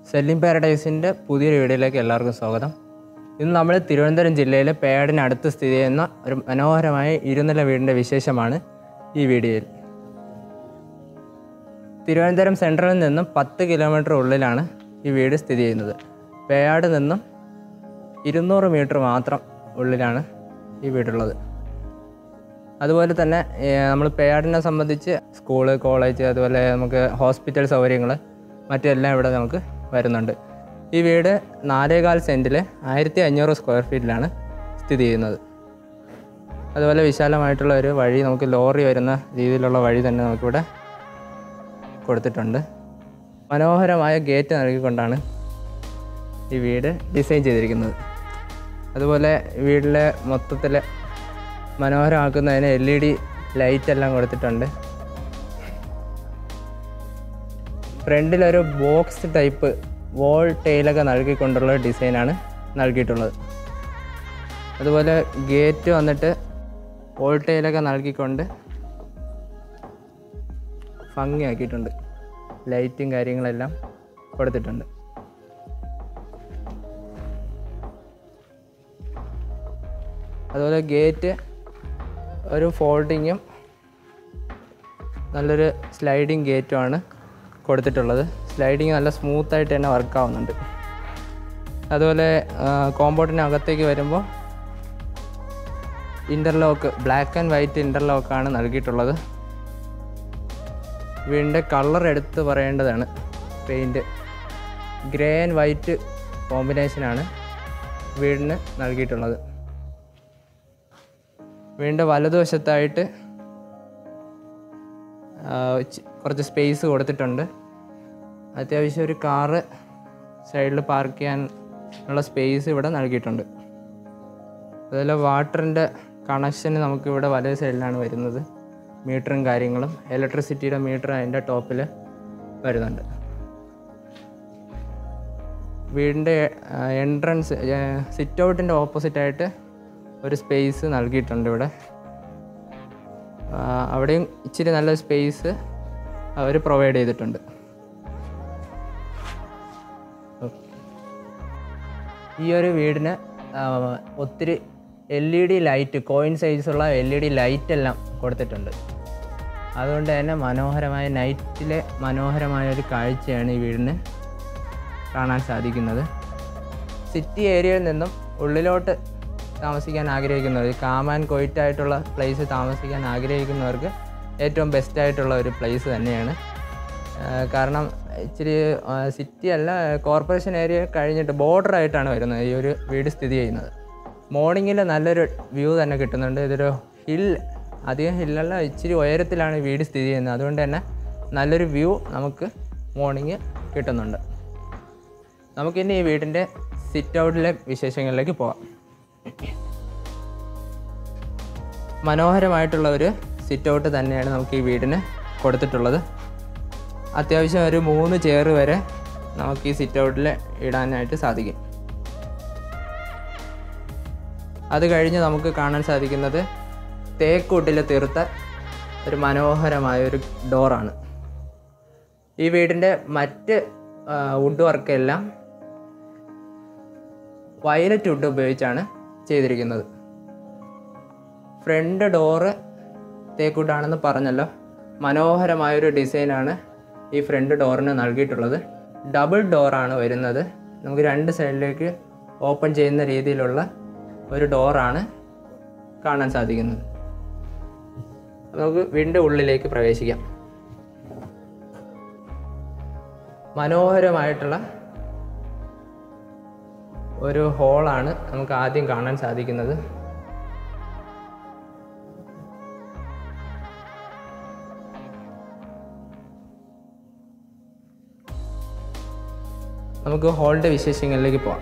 selling പാരഡൈസിൻ്റെ പുതിയൊരു വീഡിയോയിലേക്ക് എല്ലാവർക്കും സ്വാഗതം ഇന്ന് നമ്മൾ തിരുവനന്തപുരം ജില്ലയിലെ പേടിനടുത്ത് സ്ഥിതി ചെയ്യുന്ന ഒരു മനോഹരമായ ഇരുനില വീടിൻ്റെ വിശേഷമാണ് ഈ വീഡിയോയിൽ തിരുവനന്തപുരം സെൻട്രലിൽ നിന്നും പത്ത് കിലോമീറ്റർ ഉള്ളിലാണ് ഈ വീട് സ്ഥിതി ചെയ്യുന്നത് പേയാട് നിന്നും ഇരുന്നൂറ് മീറ്റർ മാത്രം ഉള്ളിലാണ് ഈ വീടുള്ളത് അതുപോലെ തന്നെ നമ്മൾ പേയാടിനെ സംബന്ധിച്ച് സ്കൂള് കോളേജ് അതുപോലെ നമുക്ക് ഹോസ്പിറ്റൽ സൗകര്യങ്ങൾ മറ്റെല്ലാം ഇവിടെ നമുക്ക് വരുന്നുണ്ട് ഈ വീട് നാലേകാൽ സെൻറ്റിൽ ആയിരത്തി അഞ്ഞൂറ് സ്ക്വയർ ഫീറ്റിലാണ് സ്ഥിതി ചെയ്യുന്നത് അതുപോലെ വിശാലമായിട്ടുള്ള ഒരു വഴി നമുക്ക് ലോറി വരുന്ന രീതിയിലുള്ള വഴി തന്നെ നമുക്കിവിടെ കൊടുത്തിട്ടുണ്ട് മനോഹരമായ ഗേറ്റ് നൽകിക്കൊണ്ടാണ് ഈ വീട് ഡിസൈൻ ചെയ്തിരിക്കുന്നത് അതുപോലെ വീട്ടിലെ മൊത്തത്തിൽ മനോഹരമാക്കുന്നതിന് എൽ ഇ ഡി ലൈറ്റ് എല്ലാം കൊടുത്തിട്ടുണ്ട് ഫ്രണ്ടിലൊരു ബോക്സ് ടൈപ്പ് വോൾ ടൈലൊക്കെ നൽകിക്കൊണ്ടുള്ള ഡിസൈനാണ് നൽകിയിട്ടുള്ളത് അതുപോലെ ഗേറ്റ് വന്നിട്ട് വോൾ ടൈലൊക്കെ നൽകിക്കൊണ്ട് ഭംഗിയാക്കിയിട്ടുണ്ട് ലൈറ്റും കാര്യങ്ങളെല്ലാം കൊടുത്തിട്ടുണ്ട് അതുപോലെ ഗേറ്റ് ഒരു ഫോൾഡിങ്ങും നല്ലൊരു സ്ലൈഡിങ് ഗേറ്റുമാണ് കൊടുത്തിട്ടുള്ളത് സ്ലൈഡിങ് നല്ല സ്മൂത്തായിട്ട് തന്നെ വർക്ക് ആവുന്നുണ്ട് അതുപോലെ കോമ്പൗണ്ടിനകത്തേക്ക് വരുമ്പോൾ ഇൻ്റർലോക്ക് ബ്ലാക്ക് ആൻഡ് വൈറ്റ് ഇൻ്റർലോക്കാണ് നൽകിയിട്ടുള്ളത് വീടിൻ്റെ കളർ എടുത്ത് പറയേണ്ടതാണ് പെയിൻറ്റ് ഗ്രേ ആൻഡ് വൈറ്റ് കോമ്പിനേഷനാണ് വീടിന് നൽകിയിട്ടുള്ളത് വീടിൻ്റെ വലതുവശത്തായിട്ട് ആ, ചി- കുറച്ച് സ്പേസ് കൊടുത്തിട്ടുണ്ട് അത്യാവശ്യം ഒരു കാറ് സൈഡിൽ പാർക്ക് ചെയ്യാനുള്ള സ്പേസ് ഇവിടെ നൽകിയിട്ടുണ്ട് അതുപോലെ വാട്ടറിൻ്റെ കണക്ഷന് നമുക്കിവിടെ വലത് സൈഡിലാണ് വരുന്നത് മീറ്ററും കാര്യങ്ങളും ഇലക്ട്രിസിറ്റിയുടെ മീറ്റർ അതിൻ്റെ ടോപ്പിൽ വരുന്നുണ്ട് വീടിൻ്റെ എൻട്രൻസ് സിറ്റ് ഔട്ടിൻ്റെ ഓപ്പോസിറ്റായിട്ട് ഒരു സ്പേസ് നൽകിയിട്ടുണ്ട് ഇവിടെ ആ, അവിടെയും ഇച്ചിരി നല്ല സ്പേസ് അവർ പ്രൊവൈഡ് ചെയ്തിട്ടുണ്ട് ഈ ഒരു വീടിന് ആ, ഒത്തിരി L E D light coin സൈസുള്ള എൽ ഇ ഡി ലൈറ്റ് എല്ലാം കൊടുത്തിട്ടുണ്ട് അതുകൊണ്ട് തന്നെ മനോഹരമായ നൈറ്റിലെ മനോഹരമായ ഒരു കാഴ്ചയാണ് ഈ വീടിന് കാണാൻ സാധിക്കുന്നത് സിറ്റി ഏരിയയിൽ നിന്നും ഉള്ളിലോട്ട് താമസിക്കാൻ ആഗ്രഹിക്കുന്നവർ കാം ആൻഡ് കൊയിറ്റ് ആയിട്ടുള്ള പ്ലേസ് താമസിക്കാൻ ആഗ്രഹിക്കുന്നവർക്ക് ഏറ്റവും ബെസ്റ്റ് ആയിട്ടുള്ള ഒരു പ്ലേസ് തന്നെയാണ് ആ, കാരണം ഇച്ചിരി സിറ്റി അല്ല കോർപ്പറേഷൻ ഏരിയ കഴിഞ്ഞിട്ട് border ആയിട്ടാണ് വരുന്നത് ഈ ഒരു വീട് സ്ഥിതി ചെയ്യുന്നത് മോർണിംഗിൽ നല്ലൊരു വ്യൂ തന്നെ കിട്ടുന്നുണ്ട് ഇതൊരു ഹിൽ അധികം ഹില്ലല്ല ഇച്ചിരി ഉയരത്തിലാണ് ഈ വീട് സ്ഥിതി ചെയ്യുന്നത് അതുകൊണ്ട് തന്നെ നല്ലൊരു വ്യൂ നമുക്ക് മോർണിംഗ് കിട്ടുന്നുണ്ട് നമുക്കിനി ഈ വീടിൻ്റെ സിറ്റ് ഔട്ടിലെ വിശേഷങ്ങളിലേക്ക് പോകാം മനോഹരമായിട്ടുള്ള ഒരു സിറ്റ് ഔട്ട് തന്നെയാണ് നമുക്ക് ഈ വീടിന് കൊടുത്തിട്ടുള്ളത് അത്യാവശ്യം ഒരു മൂന്ന് ചെയർ വരെ നമുക്ക് ഈ സിറ്റ് ഔട്ടിൽ ഇടാനായിട്ട് സാധിക്കും അത് കഴിഞ്ഞ് നമുക്ക് കാണാൻ സാധിക്കുന്നത് തേക്കുട്ടിൽ തീർത്ത ഒരു മനോഹരമായ ഒരു ഡോറാണ് ഈ വീടിൻ്റെ മറ്റ് വുഡ് വർക്കെല്ലാം വയലറ്റ് വുഡ് ഉപയോഗിച്ചാണ് ചെയ്തിരിക്കുന്നത് ഫ്രണ്ട് ഡോറ് തേക്കുട്ടാണെന്ന് പറഞ്ഞല്ലോ മനോഹരമായൊരു ഡിസൈനാണ് ഈ ഫ്രണ്ട് ഡോറിന് നൽകിയിട്ടുള്ളത് ഡബിൾ ഡോറാണ് വരുന്നത് നമുക്ക് രണ്ട് സൈഡിലേക്ക് ഓപ്പൺ ചെയ്യുന്ന രീതിയിലുള്ള ഒരു ഡോറാണ് കാണാൻ സാധിക്കുന്നത് അപ്പോൾ നമുക്ക് വീടിൻ്റെ ഉള്ളിലേക്ക് പ്രവേശിക്കാം മനോഹരമായിട്ടുള്ള ഒരു ഹോളാണ് നമുക്ക് ആദ്യം കാണാൻ സാധിക്കുന്നത് നമുക്ക് ഹോളിൻ്റെ വിശേഷങ്ങളിലേക്ക് പോവാം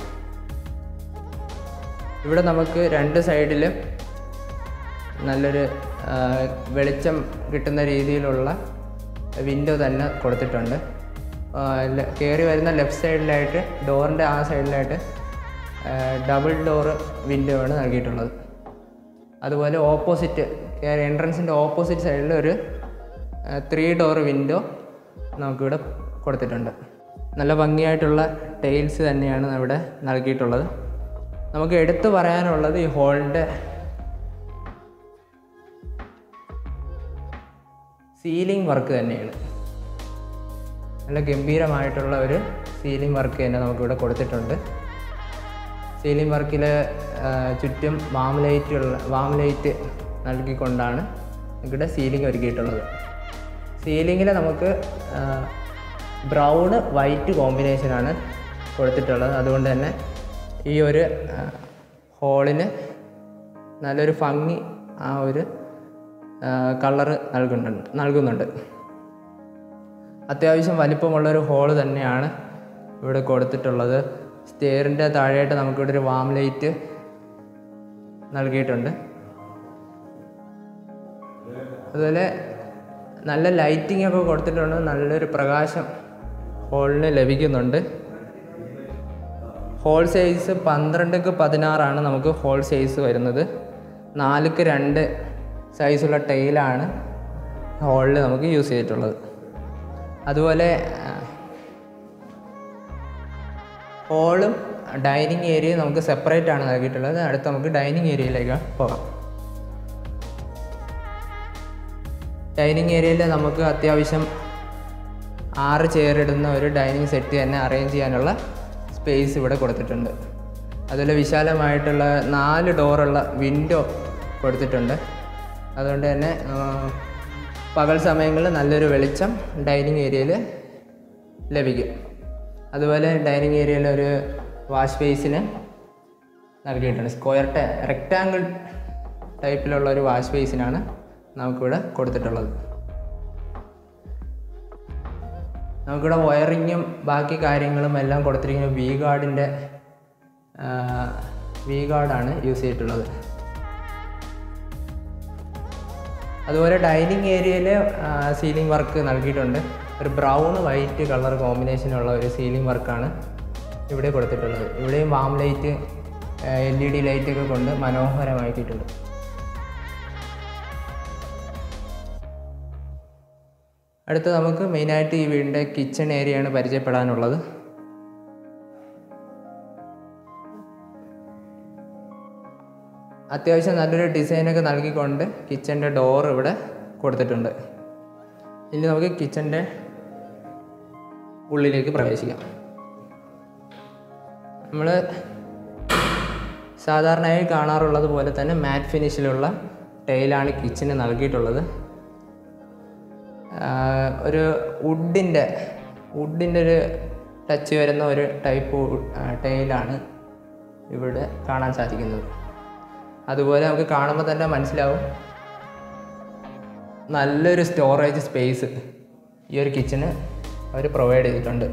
ഇവിടെ നമുക്ക് രണ്ട് സൈഡിലും നല്ലൊരു ആ, വെളിച്ചം കിട്ടുന്ന രീതിയിലുള്ള വിൻഡോ തന്നെ കൊടുത്തിട്ടുണ്ട് കയറി വരുന്ന ലെഫ്റ്റ് സൈഡിലായിട്ട് ഡോറിൻ്റെ ആ സൈഡിലായിട്ട് ഡബിൾ ഡോറ് വിൻഡോ ആണ് നൽകിയിട്ടുള്ളത് അതുപോലെ ഓപ്പോസിറ്റ് എൻട്രൻസിൻ്റെ ഓപ്പോസിറ്റ് സൈഡിൽ ഒരു ത്രീ ഡോർ വിൻഡോ നമുക്കിവിടെ കൊടുത്തിട്ടുണ്ട് നല്ല ഭംഗിയായിട്ടുള്ള ടൈൽസ് തന്നെയാണ് ഇവിടെ നൽകിയിട്ടുള്ളത് നമുക്ക് എടുത്തു പറയാനുള്ളത് ഈ ഹോളിൻ്റെ സീലിംഗ് വർക്ക് തന്നെയാണ് നല്ല ഗംഭീരമായിട്ടുള്ള ഒരു സീലിംഗ് വർക്ക് തന്നെ നമുക്കിവിടെ കൊടുത്തിട്ടുണ്ട് സീലിംഗ് വർക്കിൽ ചുറ്റും വാം ലൈറ്റുള്ള വാം ലൈറ്റ് നൽകിക്കൊണ്ടാണ് ഇവിടെ സീലിംഗ് ഒരുക്കിയിട്ടുള്ളത് സീലിങ്ങിൽ നമുക്ക് ബ്രൗണ് വൈറ്റ് കോമ്പിനേഷനാണ് കൊടുത്തിട്ടുള്ളത് അതുകൊണ്ട് തന്നെ ഈ ഒരു ഹോളിന് നല്ലൊരു ഭംഗി ആ ഒരു കളറ് നൽകുന്നുണ്ട് നൽകുന്നുണ്ട് അത്യാവശ്യം വലിപ്പമുള്ളൊരു ഹോള് തന്നെയാണ് ഇവിടെ കൊടുത്തിട്ടുള്ളത് സ്റ്റെയറിൻ്റെ താഴെയായിട്ട് നമുക്കിവിടെ ഒരു വാം ലൈറ്റ് നൽകിയിട്ടുണ്ട് അതുപോലെ നല്ല ലൈറ്റിംഗ് ഒക്കെ കൊടുത്തിട്ടുണ്ട് നല്ലൊരു പ്രകാശം ഹോളിന് ലഭിക്കുന്നുണ്ട് ഹോൾ സൈസ് പന്ത്രണ്ടുക്ക് പതിനാറാണ് നമുക്ക് ഹോൾ സൈസ് വരുന്നത് നാലുക്ക് രണ്ട് സൈസുള്ള ടൈലാണ് ഹോളിൽ നമുക്ക് യൂസ് ചെയ്തിട്ടുള്ളത് അതുപോലെ ഹോളും ഡൈനിങ് ഏരിയയും നമുക്ക് സെപ്പറേറ്റ് ആണ് നൽകിയിട്ടുള്ളത് അടുത്ത് നമുക്ക് ഡൈനിങ് ഏരിയയിലേക്ക് പോകാം ഡൈനിങ് ഏരിയയിൽ നമുക്ക് അത്യാവശ്യം ആറ് ചെയർ ഇടുന്ന ഒരു ഡൈനിങ് സെറ്റ് തന്നെ അറേഞ്ച് ചെയ്യാനുള്ള സ്പേസ് ഇവിടെ കൊടുത്തിട്ടുണ്ട് അതുപോലെ വിശാലമായിട്ടുള്ള നാല് ഡോറുള്ള വിൻഡോ കൊടുത്തിട്ടുണ്ട് അതുകൊണ്ട് തന്നെ ആ, പകൽ സമയങ്ങളിൽ നല്ലൊരു വെളിച്ചം ഡൈനിങ് ഏരിയയിൽ ലഭിക്കും അതുപോലെ ഡൈനിങ് ഏരിയയിൽ ഒരു വാഷ് ബേസിന് നൽകിയിട്ടുണ്ട് സ്ക്വയർ ടൈ റെക്റ്റാങ്കിൾ ടൈപ്പിലുള്ള ഒരു വാഷ് ബേസിനാണ് നമുക്കിവിടെ കൊടുത്തിട്ടുള്ളത് നമുക്കിവിടെ വയറിങ്ങും ബാക്കി കാര്യങ്ങളും എല്ലാം കൊടുത്തിരിക്കുന്നത് വി ഗാർഡിൻ്റെ വി ഗാർഡാണ് യൂസ് ചെയ്തിട്ടുള്ളത് അതുപോലെ ഡൈനിങ് ഏരിയയിൽ സീലിംഗ് വർക്ക് നൽകിയിട്ടുണ്ട് ഒരു ബ്രൗൺ വൈറ്റ് കളർ കോമ്പിനേഷനുള്ള ഒരു സീലിംഗ് വർക്കാണ് ഇവിടെ കൊടുത്തിട്ടുള്ളത് ഇവിടെയും warm light L E D ലൈറ്റൊക്കെ കൊണ്ട് മനോഹരമാക്കിയിട്ടുണ്ട് അടുത്ത് നമുക്ക് മെയിനായിട്ട് ഈ വീടിൻ്റെ കിച്ചൺ ഏരിയയാണ് പരിചയപ്പെടാനുള്ളത് അത്യാവശ്യം നല്ലൊരു ഡിസൈനൊക്കെ നൽകിക്കൊണ്ട് കിച്ചൻ്റെ ഡോർ ഇവിടെ കൊടുത്തിട്ടുണ്ട് ഇനി നമുക്ക് കിച്ചൻ്റെ ഉള്ളിലേക്ക് പ്രവേശിക്കാം നമ്മൾ സാധാരണയായി കാണാറുള്ളത് പോലെ തന്നെ മാറ്റ് ഫിനിഷിലുള്ള ടൈലാണ് കിച്ചന് നൽകിയിട്ടുള്ളത് ആഹ് ഒരു വുഡിൻ്റെ വുഡിൻ്റെ ഒരു ടച്ച് വരുന്ന ഒരു ടൈപ്പ് ടൈലാണ് ഇവിടെ കാണാൻ സാധിക്കുന്നത് അതുപോലെ നമുക്ക് കാണുമ്പോൾ തന്നെ മനസ്സിലാവും നല്ലൊരു സ്റ്റോറേജ് സ്പേസ് ഈ ഒരു കിച്ചന് അവർ പ്രൊവൈഡ് ചെയ്തിട്ടുണ്ട്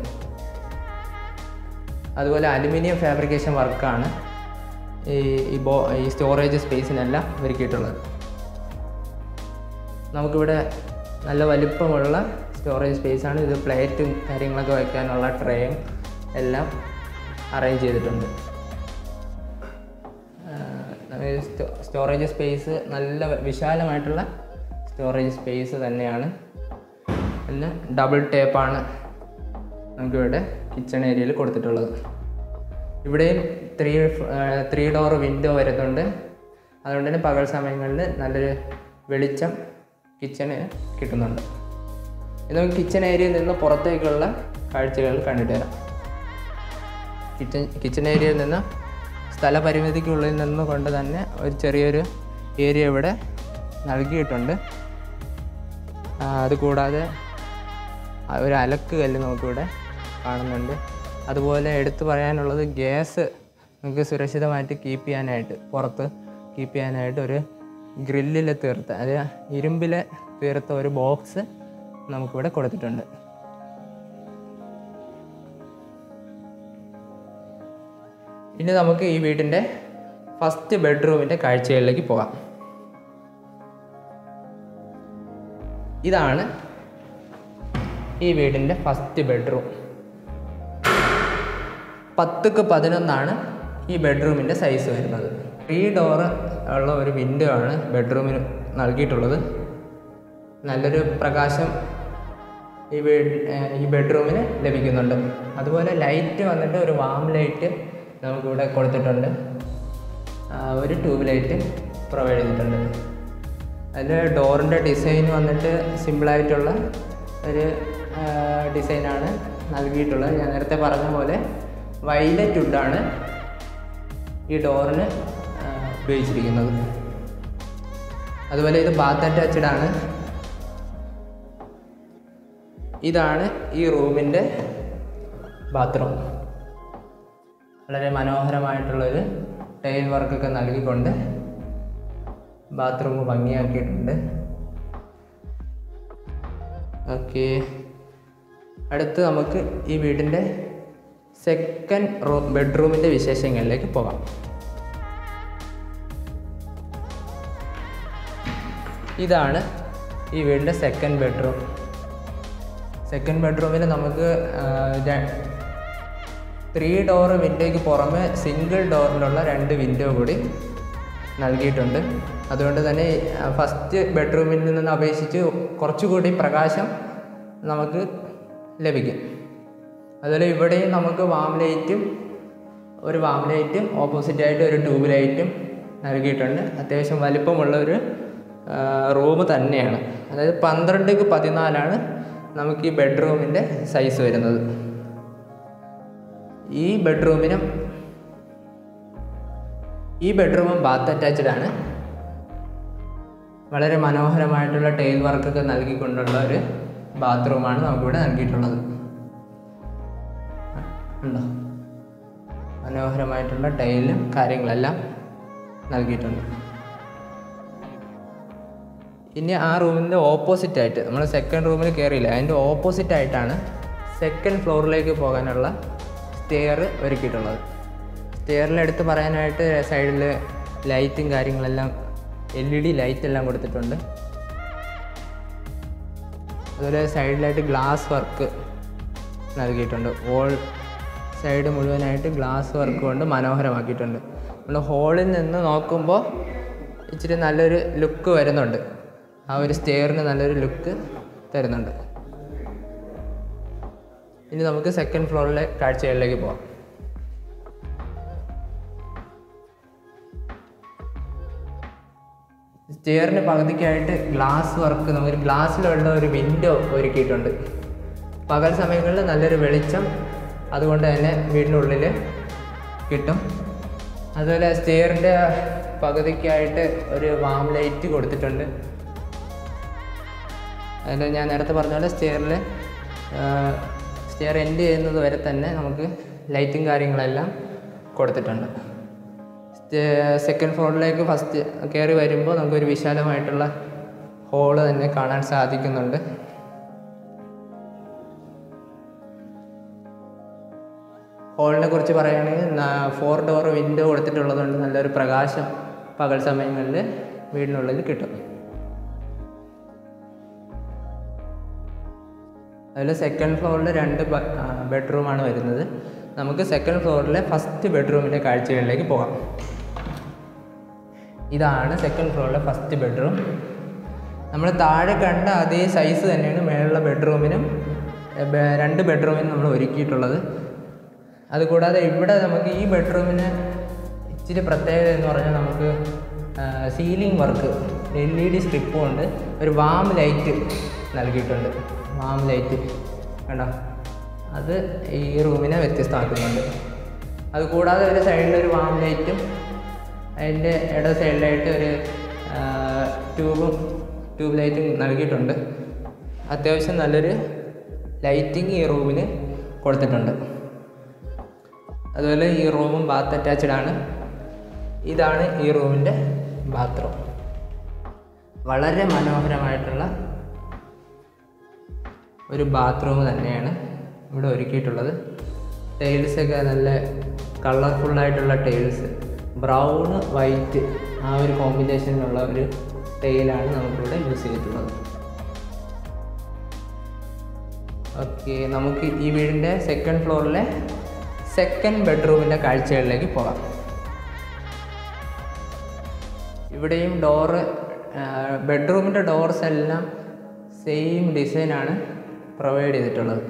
അതുപോലെ അലുമിനിയം ഫാബ്രിക്കേഷൻ വർക്കാണ് ഈ ഈ ബോ ഈ സ്റ്റോറേജ് സ്പേസിനെല്ലാം ഒരുക്കിയിട്ടുള്ളത് നമുക്കിവിടെ നല്ല വലിപ്പമുള്ള സ്റ്റോറേജ് സ്പേസാണ് ഇത് പ്ലേറ്റും കാര്യങ്ങളൊക്കെ വയ്ക്കാനുള്ള ട്രേയും എല്ലാം അറേഞ്ച് ചെയ്തിട്ടുണ്ട് സ്റ്റോറേജ് സ്പേസ് നല്ല വിശാലമായിട്ടുള്ള സ്റ്റോറേജ് സ്പേസ് തന്നെയാണ് പിന്നെ ഡബിൾ ടേപ്പാണ് നമുക്കിവിടെ കിച്ചൺ ഏരിയയിൽ കൊടുത്തിട്ടുള്ളത് ഇവിടെയും ത്രീ ത്രീ ഡോർ വിൻഡോ വരുന്നുണ്ട് അതുകൊണ്ട് തന്നെ പകൽ സമയങ്ങളിൽ നല്ലൊരു വെളിച്ചം കിച്ചന് കിട്ടുന്നുണ്ട് ഇത് നമുക്ക് കിച്ചൺ ഏരിയയിൽ നിന്ന് പുറത്തേക്കുള്ള കാഴ്ചകൾ കണ്ടിട്ട് വരാം കിച്ചൺ കിച്ചൺ ഏരിയയിൽ നിന്ന് സ്ഥലപരിമിതിക്കുള്ളിൽ നിന്ന് കൊണ്ട് തന്നെ ഒരു ചെറിയൊരു ഏരിയ ഇവിടെ നൽകിയിട്ടുണ്ട് ആ, അതുകൂടാതെ ആ ഒരു അലക്ക് കല്ല് നമുക്കിവിടെ കാണുന്നുണ്ട് അതുപോലെ എടുത്തു പറയാനുള്ളത് ഗ്യാസ് നമുക്ക് സുരക്ഷിതമായിട്ട് കീപ്പ് ചെയ്യാനായിട്ട് പുറത്ത് കീപ്പ് ചെയ്യാനായിട്ട് ഒരു ഗ്രില്ലിൽ തീർത്ത അത് ഇരുമ്പിൽ തീർത്ത ഒരു ബോക്സ് നമുക്കിവിടെ കൊടുത്തിട്ടുണ്ട് ഇനി നമുക്ക് ഈ വീടിൻ്റെ ഫസ്റ്റ് ബെഡ്റൂമിൻ്റെ കാഴ്ചകളിലേക്ക് പോകാം ഇതാണ് ഈ വീടിൻ്റെ ഫസ്റ്റ് ബെഡ്റൂം പത്തുക്ക് പതിനൊന്നാണ് ഈ ബെഡ്റൂമിൻ്റെ സൈസ് വരുന്നത് ത്രീ ഡോറ് ഉള്ള ഒരു വിൻഡോ ആണ് ബെഡ്റൂമിന് നൽകിയിട്ടുള്ളത് നല്ലൊരു പ്രകാശം ഈ ബെഡ് ഈ ബെഡ്റൂമിന് ലഭിക്കുന്നുണ്ട് അതുപോലെ ലൈറ്റ് വന്നിട്ട് ഒരു വാം ലൈറ്റ് നമുക്കിവിടെ കൊടുത്തിട്ടുണ്ട് ആ, ഒരു ട്യൂബ് ലൈറ്റ് പ്രൊവൈഡ് ചെയ്തിട്ടുണ്ട് അതിൽ ഡോറിൻ്റെ ഡിസൈൻ വന്നിട്ട് സിമ്പിളായിട്ടുള്ള ഒരു ഡിസൈനാണ് നൽകിയിട്ടുള്ളത് ഞാൻ നേരത്തെ പറഞ്ഞ പോലെ വൈലറ്റ് വുഡാണ് ഈ ഡോറിന് ആ, ഉപയോഗിച്ചിരിക്കുന്നത് അതുപോലെ ഇത് ബാത്ത് അറ്റാച്ച്ഡ് ആണ് ഇതാണ് ഈ റൂമിൻ്റെ ബാത്റൂം വളരെ മനോഹരമായിട്ടുള്ളൊരു ടൈൽ വർക്കൊക്കെ നൽകിക്കൊണ്ട് ബാത്റൂം ഭംഗിയാക്കിയിട്ടുണ്ട് ഓക്കെ അടുത്ത് നമുക്ക് ഈ വീടിൻ്റെ സെക്കൻഡ് റൂ ബെഡ്റൂമിൻ്റെ വിശേഷങ്ങളിലേക്ക് പോകാം ഇതാണ് ഈ വീടിൻ്റെ സെക്കൻഡ് ബെഡ്റൂം സെക്കൻഡ് ബെഡ്റൂമിൽ നമുക്ക് ത്രീ ഡോർ വിൻഡോയ്ക്ക് പുറമെ സിംഗിൾ ഡോറിലുള്ള രണ്ട് വിൻഡോ കൂടി നൽകിയിട്ടുണ്ട് അതുകൊണ്ട് തന്നെ ഫസ്റ്റ് ബെഡ്റൂമിൽ നിന്ന് അപേക്ഷിച്ച് കുറച്ചുകൂടി പ്രകാശം നമുക്ക് ലഭിക്കും അതുപോലെ ഇവിടെയും നമുക്ക് വാം ലൈറ്റും ഒരു വാം ലൈറ്റും ഓപ്പോസിറ്റായിട്ട് ഒരു ട്യൂബ് ലൈറ്റും നൽകിയിട്ടുണ്ട് അത്യാവശ്യം വലിപ്പമുള്ള ഒരു റൂം തന്നെയാണ് അതായത് പന്ത്രണ്ടിക്ക് പതിനാലാണ് നമുക്ക് ഈ ബെഡ്റൂമിൻ്റെ സൈസ് വരുന്നത് ഈ ബെഡ്റൂമിനും ഈ ബെഡ്റൂമും ബാത്ത് അറ്റാച്ച്ഡ് ആണ് വളരെ മനോഹരമായിട്ടുള്ള ടൈൽ വർക്കൊക്കെ നൽകിക്കൊണ്ടുള്ള ഒരു ബാത്റൂമാണ് നമുക്കിവിടെ നൽകിയിട്ടുള്ളത് ഉണ്ടോ മനോഹരമായിട്ടുള്ള ടൈലും കാര്യങ്ങളെല്ലാം നൽകിയിട്ടുണ്ട് ഇനി ആ റൂമിൻ്റെ ഓപ്പോസിറ്റ് ആയിട്ട് നമ്മൾ സെക്കൻഡ് റൂമിൽ കയറിയില്ല അതിൻ്റെ ഓപ്പോസിറ്റ് ആയിട്ടാണ് സെക്കൻഡ് ഫ്ലോറിലേക്ക് പോകാനുള്ള സ്റ്റെയർ ഒരുക്കിയിട്ടുള്ളത് സ്റ്റെയറിൽ എടുത്ത് പറയാനായിട്ട് സൈഡിൽ ലൈറ്റും കാര്യങ്ങളെല്ലാം എൽ ഇ ഡി ലൈറ്റ് എല്ലാം കൊടുത്തിട്ടുണ്ട് അതുപോലെ സൈഡിലായിട്ട് ഗ്ലാസ് വർക്ക് നൽകിയിട്ടുണ്ട് ഓൾ സൈഡ് മുഴുവനായിട്ട് ഗ്ലാസ് വർക്ക് കൊണ്ട് മനോഹരമാക്കിയിട്ടുണ്ട് നമ്മൾ ഹോളിൽ നിന്ന് നോക്കുമ്പോൾ ഇച്ചിരി നല്ലൊരു ലുക്ക് വരുന്നുണ്ട് ആ ഒരു സ്റ്റെയറിന് നല്ലൊരു ലുക്ക് തരുന്നുണ്ട് ഇനി നമുക്ക് സെക്കൻഡ് ഫ്ലോറിലെ കാഴ്ചകളിലേക്ക് പോകാം സ്റ്റെയറിന് പകുതിക്കായിട്ട് ഗ്ലാസ് വർക്ക് നമുക്ക് ഗ്ലാസ്സിലുള്ള ഒരു വിൻഡോ ഒരുക്കിയിട്ടുണ്ട് പകൽ സമയങ്ങളിൽ നല്ലൊരു വെളിച്ചം അതുകൊണ്ട് തന്നെ വീടിനുള്ളിൽ കിട്ടും അതുപോലെ സ്റ്റെയറിൻ്റെ പകുതിക്കായിട്ട് ഒരു വാം ലൈറ്റ് കൊടുത്തിട്ടുണ്ട് അതിൽ ഞാൻ നേരത്തെ പറഞ്ഞ പോലെ സ്റ്റെയറിൽ സ്റ്റെയർ എൻഡ് ചെയ്യുന്നത് വരെ തന്നെ നമുക്ക് ലൈറ്റും കാര്യങ്ങളെല്ലാം കൊടുത്തിട്ടുണ്ട് സെക്കൻഡ് ഫ്ലോറിലേക്ക് ഫസ്റ്റ് കയറി വരുമ്പോൾ നമുക്കൊരു വിശാലമായിട്ടുള്ള ഹോള് തന്നെ കാണാൻ സാധിക്കുന്നുണ്ട് ഹോളിനെ കുറിച്ച് പറയുകയാണെങ്കിൽ ഫോർ ഡോർ വിൻഡോ കൊടുത്തിട്ടുള്ളതുകൊണ്ട് നല്ലൊരു പ്രകാശം പകൽ സമയങ്ങളിൽ വീടിനുള്ളിൽ കിട്ടും അതിൽ സെക്കൻഡ് ഫ്ലോറിൽ രണ്ട് ബെഡ്റൂമാണ് വരുന്നത് നമുക്ക് സെക്കൻഡ് ഫ്ലോറിലെ ഫസ്റ്റ് ബെഡ്റൂമിൻ്റെ കാഴ്ചകളിലേക്ക് പോകാം ഇതാണ് സെക്കൻഡ് ഫ്ലോറിലെ ഫസ്റ്റ് ബെഡ്റൂം നമ്മൾ താഴെ കണ്ട അതേ സൈസ് തന്നെയാണ് മേലുള്ള ബെഡ്റൂമിനും എ, ബെ- രണ്ട് ബെഡ്റൂമിനും നമ്മൾ ഒരുക്കിയിട്ടുള്ളത് അതുകൂടാതെ ഇവിടെ നമുക്ക് ഈ ബെഡ്റൂമിന് ഇച്ചിരി പ്രത്യേകത എന്ന് പറഞ്ഞാൽ നമുക്ക് ceiling work L E D strip കൊണ്ട് ഒരു വാം ലൈറ്റ് നൽകിയിട്ടുണ്ട് വാം ലൈറ്റ് കണ്ടോ അത് ഈ റൂമിനെ വ്യത്യസ്തമാക്കുന്നുണ്ട് അതുകൂടാതെ ഒരു സൈഡിലൊരു വാം ലൈറ്റും അതിൻ്റെ ഇട സൈഡിലായിട്ട് ഒരു ട്യൂബും ട്യൂബ് ലൈറ്റും നൽകിയിട്ടുണ്ട് അത്യാവശ്യം നല്ലൊരു ലൈറ്റിംഗ് ഈ റൂമിന് കൊടുത്തിട്ടുണ്ട് അതുപോലെ ഈ റൂമും ബാത്ത് അറ്റാച്ച്ഡ് ആണ് ഇതാണ് ഈ റൂമിൻ്റെ ബാത്റൂം വളരെ മനോഹരമായിട്ടുള്ള ഒരു ബാത്റൂം തന്നെയാണ് ഇവിടെ ഒരുക്കിയിട്ടുള്ളത് ടൈൽസൊക്കെ നല്ല കളർഫുള്ളായിട്ടുള്ള ടൈൽസ് ബ്രൗണ് വൈറ്റ് ആ ഒരു കോമ്പിനേഷനിലുള്ള ഒരു ടൈലാണ് നമുക്കിവിടെ യൂസ് ചെയ്തിട്ടുള്ളത് ഓക്കെ നമുക്ക് ഈ വീടിൻ്റെ സെക്കൻഡ് ഫ്ലോറിലെ സെക്കൻഡ് ബെഡ്റൂമിൻ്റെ കാഴ്ചകളിലേക്ക് പോകാം ഇവിടെയും ഡോറ് ബെഡ്റൂമിൻ്റെ ഡോർസ് എല്ലാം സെയിം ഡിസൈനാണ് പ്രൊവൈഡ് ചെയ്തിട്ടുള്ളത്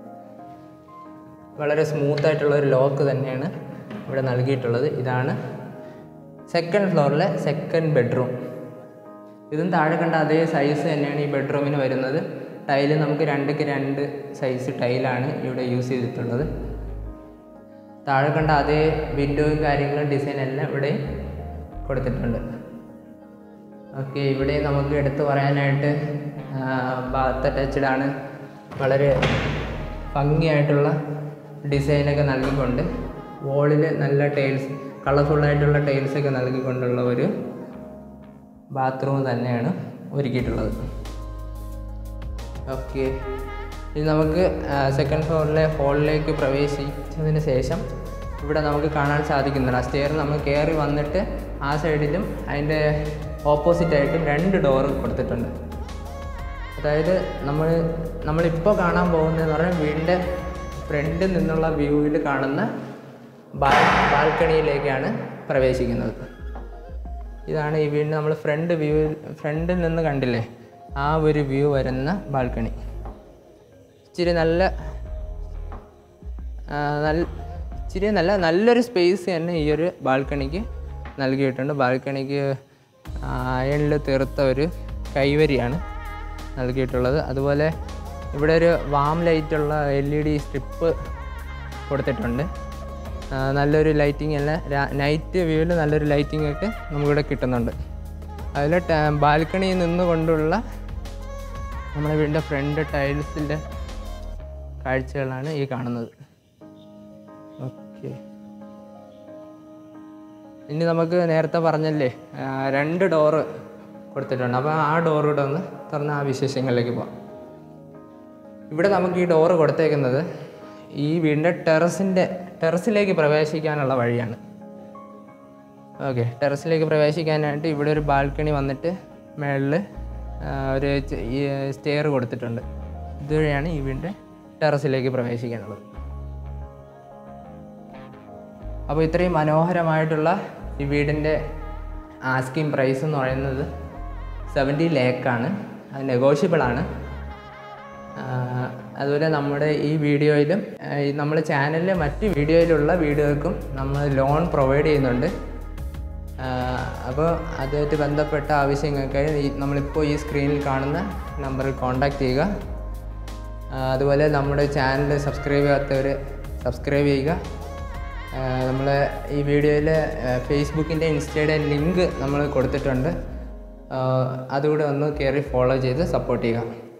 വളരെ സ്മൂത്തായിട്ടുള്ള ഒരു ലോക്ക് തന്നെയാണ് ഇവിടെ നൽകിയിട്ടുള്ളത് ഇതാണ് സെക്കൻഡ് ഫ്ലോറിലെ സെക്കൻഡ് ബെഡ്റൂം ഇതും താഴെ കണ്ട അതേ സൈസ് തന്നെയാണ് ഈ ബെഡ്റൂമിന് വരുന്നത് ടൈല് നമുക്ക് രണ്ടിക്ക് രണ്ട് സൈസ് ടൈലാണ് ഇവിടെ യൂസ് ചെയ്തിട്ടുള്ളത് താഴെ കണ്ട അതേ വിൻഡോയും കാര്യങ്ങളും ഡിസൈൻ എല്ലാം ഇവിടെ കൊടുത്തിട്ടുണ്ട് ഓക്കെ ഇവിടെ നമുക്ക് എടുത്തു പറയാനായിട്ട് ബാത്ത് അറ്റാച്ച്ഡ് ആണ് വളരെ ഭംഗിയായിട്ടുള്ള ഡിസൈനൊക്കെ നൽകിക്കൊണ്ട് വോളിൽ നല്ല ടൈൽസ് കളർഫുള്ളായിട്ടുള്ള ടൈൽസൊക്കെ നൽകിക്കൊണ്ടുള്ള ഒരു ബാത്റൂം തന്നെയാണ് ഒരുക്കിയിട്ടുള്ളത് ഓക്കെ ഇനി നമുക്ക് സെക്കൻഡ് ഫ്ലോറിലെ ഹോളിലേക്ക് പ്രവേശിച്ചതിന് ശേഷം ഇവിടെ നമുക്ക് കാണാൻ സാധിക്കുന്നുണ്ട് ആ സ്റ്റെയർ നമ്മൾ കയറി വന്നിട്ട് ആ സൈഡിലും അതിൻ്റെ ഓപ്പോസിറ്റായിട്ടും രണ്ട് ഡോറ് കൊടുത്തിട്ടുണ്ട് അതായത് നമ്മൾ നമ്മളിപ്പോൾ കാണാൻ പോകുന്നതെന്ന് പറഞ്ഞാൽ വീടിൻ്റെ ഫ്രണ്ടിൽ നിന്നുള്ള വ്യൂവിൽ കാണുന്ന ബാൽ ബാൽക്കണിയിലേക്കാണ് പ്രവേശിക്കുന്നത് ഇതാണ് ഈ വീടിന് നമ്മൾ ഫ്രണ്ട് വ്യൂ ഫ്രണ്ടിൽ നിന്ന് കണ്ടില്ലേ ആ ഒരു വ്യൂ വരുന്ന ബാൽക്കണി ഇച്ചിരി നല്ല ആ, നല്ല ഇച്ചിരി നല്ല നല്ലൊരു സ്പേസ് തന്നെ ഈ ഒരു ബാൽക്കണിക്ക് നൽകിയിട്ടുണ്ട് ബാൽക്കണിക്ക് അയണിൽ തീർത്ത ഒരു കൈവരിയാണ് നൽകിയിട്ടുള്ളത് അതുപോലെ ഇവിടെ ഒരു വാം ലൈറ്റുള്ള എൽ ഇ ഡി സ്ട്രിപ്പ് കൊടുത്തിട്ടുണ്ട് ആ, നല്ലൊരു ലൈറ്റിംഗ് എല്ലാം നൈറ്റ് വ്യൂവിൽ നല്ലൊരു ലൈറ്റിംഗ് ഒക്കെ നമുക്കിവിടെ കിട്ടുന്നുണ്ട് അതിൽ ബാൽക്കണിയിൽ നിന്നുകൊണ്ടുള്ള നമ്മുടെ വീടിൻ്റെ ഫ്രണ്ട് ടൈൽസിൻ്റെ കാഴ്ചകളാണ് ഈ കാണുന്നത് ഓക്കെ ഇനി നമുക്ക് നേരത്തെ പറഞ്ഞല്ലേ ആ, രണ്ട് ഡോറ് കൊടുത്തിട്ടുണ്ട് അപ്പോൾ ആ ഡോർ കൂടെ ഒന്ന് തുറന്ന് ആ വിശേഷങ്ങളിലേക്ക് പോകാം ഇവിടെ നമുക്ക് ഈ ഡോറ് കൊടുത്തേക്കുന്നത് ഈ വീടിൻ്റെ ടെറസിൻ്റെ ടെറസിലേക്ക് പ്രവേശിക്കാനുള്ള വഴിയാണ് ഓക്കെ ടെറസിലേക്ക് പ്രവേശിക്കാനായിട്ട് ഇവിടെ ഒരു ബാൽക്കണി വന്നിട്ട് മേളിൽ ഒരു സ്റ്റെയർ കൊടുത്തിട്ടുണ്ട് ഇതുവഴിയാണ് ഈ വീടിൻ്റെ ടെറസിലേക്ക് പ്രവേശിക്കാനുള്ളത് അപ്പോൾ ഇത്രയും മനോഹരമായിട്ടുള്ള ഈ വീടിൻ്റെ ആസ്കിങ് പ്രൈസ് എന്ന് പറയുന്നത് സെവൻറ്റി ലേക്കാണ് അത് നെഗോഷ്യബിൾ ആണ് ആഹ് അതുപോലെ നമ്മുടെ ഈ വീഡിയോയിലും ആഹ് ഈ നമ്മുടെ ചാനലിലെ മറ്റ് വീഡിയോയിലുള്ള വീഡിയോകൾക്കും നമ്മൾ ലോൺ പ്രൊവൈഡ് ചെയ്യുന്നുണ്ട് ആഹ് അപ്പോൾ അതുമായിട്ട് ബന്ധപ്പെട്ട ആവശ്യങ്ങൾക്കായി ഈ നമ്മളിപ്പോൾ ഈ സ്ക്രീനിൽ കാണുന്ന നമ്പറിൽ കോൺടാക്റ്റ് ചെയ്യുക ആഹ് അതുപോലെ നമ്മുടെ ചാനൽ സബ്സ്ക്രൈബ് ചെയ്യാത്തവർ സബ്സ്ക്രൈബ് ചെയ്യുക നമ്മൾ ഈ വീഡിയോയിൽ ഫേസ്ബുക്കിൻ്റെ ഇൻസ്റ്റയുടെ ലിങ്ക് നമ്മൾ കൊടുത്തിട്ടുണ്ട് ആഹ് അതുകൂടെ ഒന്ന് കയറി ഫോളോ ചെയ്ത് സപ്പോർട്ട് ചെയ്യുക